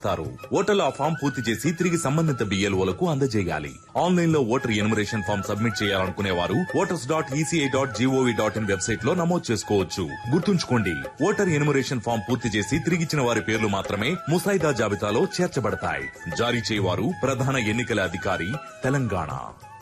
తారు ఓటర్లు ఆ ఫామ్ పూర్తి చేసి తిరిగి సంబంధిత బిఎల్ఓలకు అందజేయాలి ఆన్లైన్ లో ఓటర్ ఎనుమరేషన్ ఫామ్ సబ్మిట్ చేయాలనుకునే వారు voters dot ECI dot GOV dot in website లో నమోదు చేసుకోవచ్చు గుర్తుంచుకోండి ఓటర్ ఎనుమరేషన్ ఫామ్ పూర్తి చేసి తిరిగిచ్చిన వారి పేర్లు మాత్రమే ముసాయిదా జాబితాలో చేర్చబడతాయి జారీ చేయవారు ప్రధాన ఎన్నికల అధికారి తెలంగాణ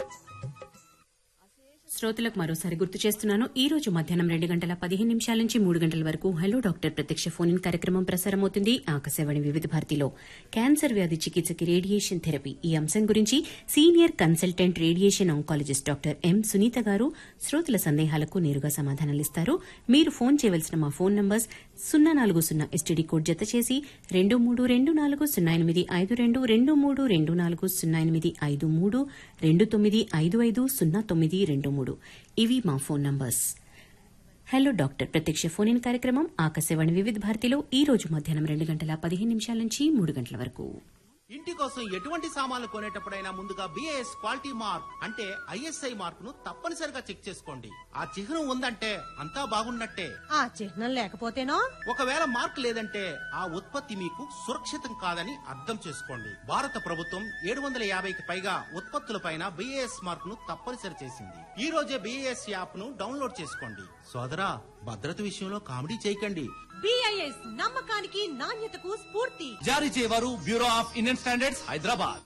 శ్రోతలకు మరోసారి గుర్తు చేస్తున్నాను ఈ రోజు మధ్యాహ్నం రెండు గంటల పదిహేను నిమిషాల నుంచి మూడు గంటల వరకు హలో డాక్టర్ ప్రత్యక్ష ఫోన్ ఇన్ కార్యక్రమం ప్రసారమవుతుంది ఆకాశవాణి వివిధ భారతిలో క్యాన్సర్ వ్యాధి చికిత్సకి రేడియేషన్ థెరపీ ఈ అంశం గురించి senior consultant radiation oncologist doctor M Sunitha garu శ్రోతల సందేహాలకు నేరుగా సమాధానాలిస్తారు మీరు ఫోన్ చేయవలసిన మా ఫోన్ నంబర్స్ సున్నా నాలుగు సున్నా ఎస్టీడీ కోడ్ జత చేసి రెండు మూడు రెండు నాలుగు సున్నా ఎనిమిది ఐదు రెండు రెండు మూడు రెండు నాలుగు సున్నా ఎనిమిది ఐదు మూడు రెండు తొమ్మిది ఐదు ఐదు సున్నా తొమ్మిది రెండు మూడు ఇవి మా ఫోన్ నంబర్స్ హలో డాక్టర్ ప్రత్యక్ష ఫోన్ ఇన్ కార్యక్రమం ఆకాశవాణి వివిధ భారతిలో ఈ రోజు మధ్యాహ్నం రెండు గంటల పదిహేను నిమిషాల నుంచి మూడు గంటల వరకు ఇంటి కోసం ఎటువంటి సామాన్లు కొనేటప్పుడైనా ముందుగా బిఏఎస్ క్వాలిటీ మార్క్ అంటే ఐఎస్ఐ మార్క్ ను తప్పనిసరిగా చెక్ చేసుకోండి ఆ చిహ్నం ఉందంటే అంతా బాగున్నట్టే ఆ చిహ్నం లేకపోతేనో ఒకవేళ మార్క్ లేదంటే ఆ ఉత్పత్తి మీకు సురక్షితం కాదని అర్థం చేసుకోండి భారత ప్రభుత్వం ఏడు వందల యాభైకి పైగా ఉత్పత్తులపైన బిఏఎస్ మార్క్ ను తప్పనిసరి చేసింది ఈ రోజే బిఏఎస్ యాప్ ను డౌన్లోడ్ చేసుకోండి సోదరా భద్రత విషయంలో కామెడీ చేయకండి బిఐఎస్ నమ్మకానికి నాణ్యతకు స్ఫూర్తి జారీ చేయవారు bureau of Indian standards Hyderabad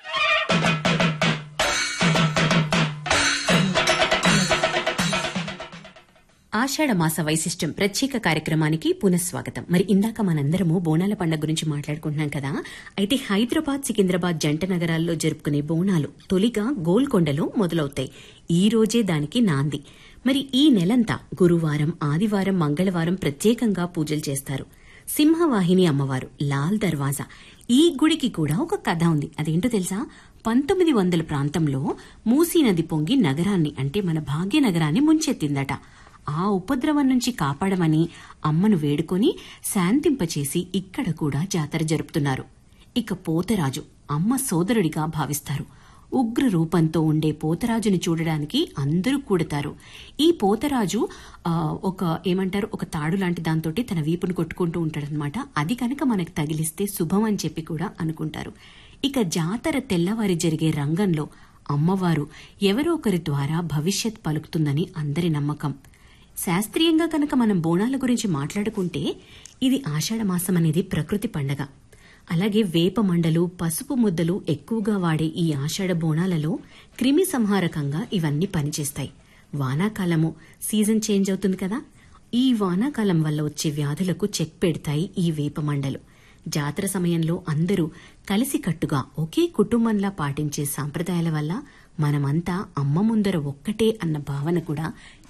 ఆషాఢ మాస వైశిష్టం ప్రత్యేక కార్యక్రమానికి పునఃస్వాగతం మరి ఇందాక మనందరము బోనాల పండుగ గురించి మాట్లాడుకుంటున్నాం కదా అయితే హైదరాబాద్ సికింద్రాబాద్ జంట నగరాల్లో జరుపుకునే బోనాలు తొలిగా గోల్కొండలో మొదలవుతాయి ఈ రోజే దానికి నాంది మరి ఈ నెలంతా గురువారం ఆదివారం మంగళవారం ప్రత్యేకంగా పూజలు చేస్తారు సింహవాహిని అమ్మవారు లాల్ దర్వాజా ఈ గుడికి కూడా ఒక కథ ఉంది అదేంటో తెలుసా పంతొమ్మిది వందల ప్రాంతంలో మూసీ నది పొంగి నగరాన్ని అంటే మన భాగ్యనగరాన్ని ముంచెత్తిందట ఆ ఉపద్రవం నుంచి కాపాడమని అమ్మను వేడుకొని శాంతింపచేసి ఇక్కడ కూడా జాతర జరుపుతున్నారు ఇక పోతరాజు అమ్మ సోదరుడిగా భావిస్తారు ఉగ్ర రూపంతో ఉండే పోతరాజుని చూడడానికి అందరూ కూడతారు ఈ పోతరాజు ఆ, ఒక ఏమంటారు ఒక తాడు లాంటి దాంతో తన వీపును కొట్టుకుంటూ ఉంటాడనమాట అది కనుక మనకు తగిలిస్తే శుభం అని చెప్పి కూడా అనుకుంటారు ఇక జాతర తెల్లవారి జరిగే రంగంలో అమ్మవారు ఎవరో ఒకరి ద్వారా భవిష్యత్ పలుకుతుందని అందరి నమ్మకం శాస్త్రీయంగా కనుక మనం బోనాల గురించి మాట్లాడుకుంటే ఇది ఆషాఢ మాసం అనేది ప్రకృతి పండగ అలాగే వేప మండలు పసుపు ముద్దలు ఎక్కువగా వాడే ఈ ఆషాఢ బోనాలలో క్రిమి సంహారకంగా ఇవన్నీ పనిచేస్తాయి వానాకాలము సీజన్ చేంజ్ అవుతుంది కదా ఈ వానాకాలం వల్ల వచ్చే వ్యాధులకు చెక్ పెడతాయి ఈ వేప మండలు జాతర సమయంలో అందరూ కలిసికట్టుగా ఒకే కుటుంబంలా పాటించే సాంప్రదాయాల వల్ల మనమంతా అమ్మ ముందర ఒక్కటే అన్న భావన కూడా